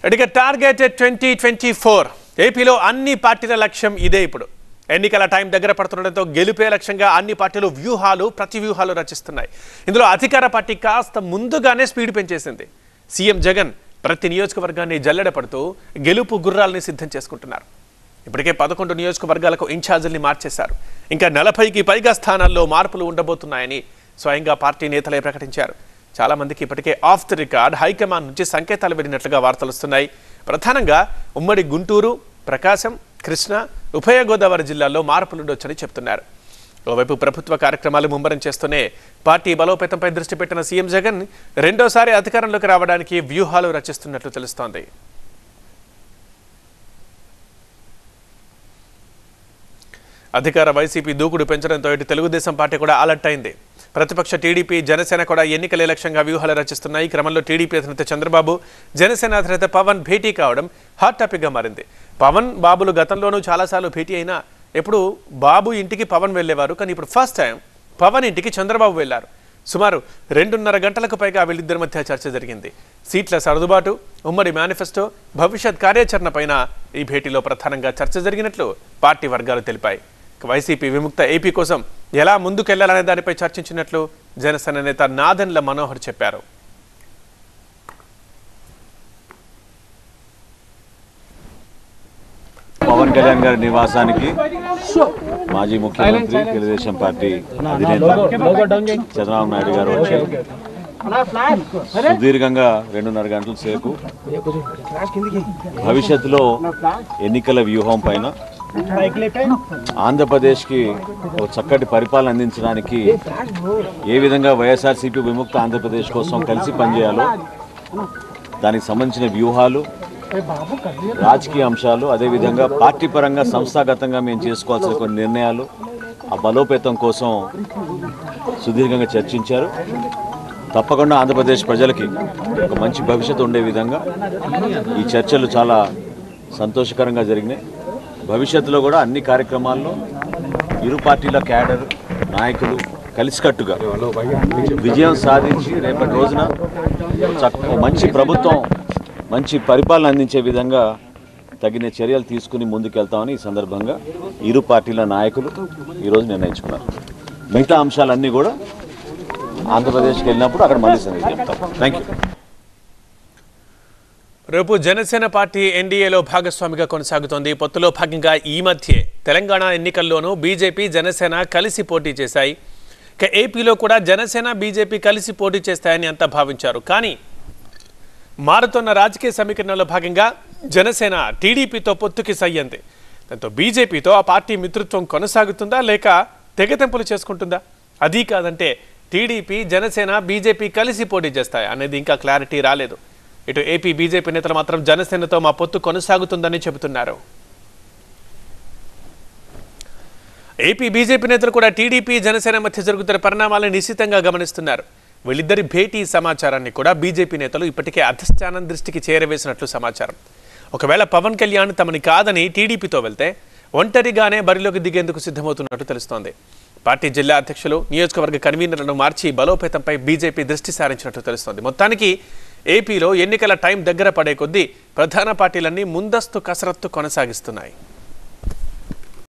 ఇక target twenty twenty four ఏపీలో అన్ని పార్టీల లక్ష్యం ఇదే ఇప్పుడు ఎన్నికల టైం దగ్గర పడుతుండటంతో గెలిపే లక్ష్యంగా అన్ని పార్టీలు వ్యూహాలు ప్రతి వ్యూహాలు రచిస్తున్నాయి ఇందులో అధికార పార్టీ కాస్త ముందుగానే స్పీడ్ పెంచేసింది సీఎం జగన్ ప్రతి నియోజకవర్గాన్ని జల్లెడ పడుతూ గెలుపు గుర్రాలని సిద్ధం చేసుకుంటున్నారు ఇప్పటికే పదకొండు నియోజకవర్గాలకు ఇన్ఛార్జీల్ని మార్చేశారు ఇంకా నలభైకి పైగా స్థానాల్లో మార్పులు ఉండబోతున్నాయని స్వయంగా పార్టీ నేతలే ప్రకటించారు చాలా మందికి ఇప్పటికే ఆఫ్ ది రికార్డ్ హైకమాండ్ నుంచి సంకేతాలు వెళ్ళినట్లుగా వార్తలు వస్తున్నాయి ప్రధానంగా ఉమ్మడి గుంటూరు ప్రకాశం కృష్ణా ఉభయ గోదావరి జిల్లాల్లో మార్పులు ఉండొచ్చని చెప్తున్నారు ఓవైపు ప్రభుత్వ కార్యక్రమాలు ముమ్మరం చేస్తూనే పార్టీ బలోపేతంపై దృష్టి పెట్టిన సీఎం జగన్ రెండోసారి అధికారంలోకి రావడానికి వ్యూహాలు రచిస్తున్నట్లు తెలుస్తోంది అధికార వైసీపీ దూకుడు పెంచడంతో ఇటు తెలుగుదేశం పార్టీ కూడా అలర్ట్ అయింది ప్రతిపక్ష టీడీపీ జనసేన కూడా ఎన్నికల లక్ష్యంగా వ్యూహాలు రచిస్తున్నాయి ఈ క్రమంలో టీడీపీ అధినేత చంద్రబాబు జనసేన అధినేత పవన్ భేటీ కావడం హాట్ టాపిక్గా మారింది పవన్ బాబులు గతంలోనూ చాలాసార్లు భేటీ అయినా ఎప్పుడు బాబు ఇంటికి పవన్ వెళ్ళేవారు కానీ ఇప్పుడు ఫస్ట్ టైం పవన్ ఇంటికి చంద్రబాబు వెళ్లారు సుమారు రెండున్నర గంటలకు పైగా వీళ్ళిద్దరి మధ్య చర్చ జరిగింది సీట్ల సర్దుబాటు ఉమ్మడి మేనిఫెస్టో భవిష్యత్ కార్యాచరణ పైన ఈ భేటీలో ప్రధానంగా చర్చ జరిగినట్లు పార్టీ వర్గాలు తెలిపాయి ఇక వైసీపీ విముక్త ఏపీ కోసం ఎలా ముందుకెళ్లాలనే దానిపై చర్చించినట్లు జనసేన నేత నాదన్ల మనోహర్ చెప్పారు పవన్ కళ్యాణ్ గారి నివాసానికి మాజీ ముఖ్యమంత్రి తెలుగుదేశం పార్టీ అధినేత చంద్రబాబు నాయుడు గారు వచ్చి సుదీర్ఘంగా రెండున్నర గంటల సేపు భవిష్యత్తులో ఎన్నికల వ్యూహం పైన ఆంధ్రప్రదేశ్కి ఒక చక్కటి పరిపాలన అందించడానికి ఏ విధంగా వైఎస్ఆర్సీపీ విముక్త ఆంధ్రప్రదేశ్ కోసం కలిసి పనిచేయాలో దానికి సంబంధించిన వ్యూహాలు రాజకీయ అంశాలు అదేవిధంగా పార్టీ పరంగా సంస్థాగతంగా మేము చేసుకోవాల్సిన కొన్ని నిర్ణయాలు ఆ బలోపేతం కోసం సుదీర్ఘంగా చర్చించారు తప్పకుండా ఆంధ్రప్రదేశ్ ప్రజలకి ఒక మంచి భవిష్యత్తు ఉండే విధంగా ఈ చర్చలు చాలా సంతోషకరంగా జరిగినాయి భవిష్యత్తులో కూడా అన్ని కార్యక్రమాల్లో ఇరు పార్టీల క్యాడర్ నాయకులు కలిసికట్టుగా విజయం సాధించి రేపటి రోజున చక్క మంచి ప్రభుత్వం మంచి పరిపాలన అందించే విధంగా తగిన చర్యలు తీసుకుని ముందుకెళ్తామని ఈ సందర్భంగా ఇరు పార్టీల నాయకులు ఈరోజు నిర్ణయించుకున్నారు మిగతా అంశాలన్నీ కూడా ఆంధ్రప్రదేశ్కి వెళ్ళినప్పుడు అక్కడ మళ్ళీ సంగతి చెప్తాం థ్యాంక్ యూ రేపు జనసేన పార్టీ ఎన్డీఏలో భాగస్వామిగా కొనసాగుతోంది పొత్తులో భాగంగా ఈ మధ్యే తెలంగాణ ఎన్నికల్లోనూ బీజేపీ జనసేన కలిసి పోటీ చేశాయి ఇక ఏపీలో కూడా జనసేన బీజేపీ కలిసి పోటీ చేస్తాయని అంతా భావించారు కానీ మారుతున్న రాజకీయ సమీకరణలో భాగంగా జనసేన టీడీపీతో పొత్తుకి సయ్యంది దాంతో బీజేపీతో ఆ పార్టీ మిత్రత్వం కొనసాగుతుందా లేక తెగతెంపులు చేసుకుంటుందా అది కాదంటే టీడీపీ జనసేన బీజేపీ కలిసి పోటీ చేస్తాయి అనేది ఇంకా క్లారిటీ రాలేదు ఇటు ఏపీ బీజేపీ నేతలు మాత్రం జనసేనతో మా పొత్తు కొనసాగుతుందని చెబుతున్నారు ఏపీ బీజేపీ నేతలు కూడా టీడీపీ జనసేన మధ్య జరుగుతున్న పరిణామాలను నిశ్చితంగా గమనిస్తున్నారు వీళ్ళిద్దరి భేటీ సమాచారాన్ని కూడా బీజేపీ నేతలు ఇప్పటికే అధిష్టానం దృష్టికి చేరవేసినట్లు సమాచారం ఒకవేళ పవన్ కళ్యాణ్ తమని కాదని టీడీపీతో వెళ్తే ఒంటరిగానే బరిలోకి దిగేందుకు సిద్ధమవుతున్నట్టు తెలుస్తోంది పార్టీ జిల్లా అధ్యక్షులు నియోజకవర్గ కన్వీనర్లను మార్చి బలోపేతంపై బీజేపీ దృష్టి సారించినట్టు తెలుస్తోంది మొత్తానికి ఏపీలో ఎన్నికల టైం దగ్గర పడే కొద్దీ ప్రధాన పార్టీలన్నీ ముందస్తు కసరత్తు కొనసాగిస్తున్నాయి